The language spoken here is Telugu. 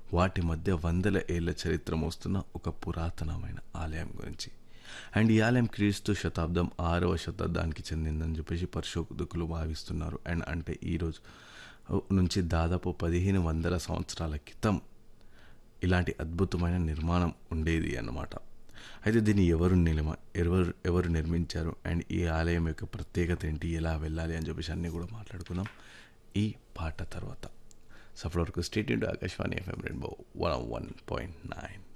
వాటి మధ్య వందల ఏళ్ల చరిత్ర మోస్తున్న ఒక పురాతనమైన ఆలయం గురించి అండ్ ఈ ఆలయం క్రీస్తు శతాబ్దం ఆరవ శతాబ్దానికి చెందిందని చెప్పేసి పరిశోధకులు భావిస్తున్నారు అండ్ అంటే ఈరోజు నుంచి దాదాపు పదిహేను వందల సంవత్సరాల క్రితం ఇలాంటి అద్భుతమైన నిర్మాణం ఉండేది అన్నమాట అయితే దీన్ని ఎవరు నిలమ ఎవరు ఎవరు నిర్మించారు అండ్ ఈ ఆలయం యొక్క ప్రత్యేకత ఏంటి ఎలా వెళ్ళాలి అని చెప్పేసి అన్నీ కూడా మాట్లాడుకుందాం ఈ పాట తర్వాత సఫర్ వరకు state into Akashvani FM rainbow one one point nine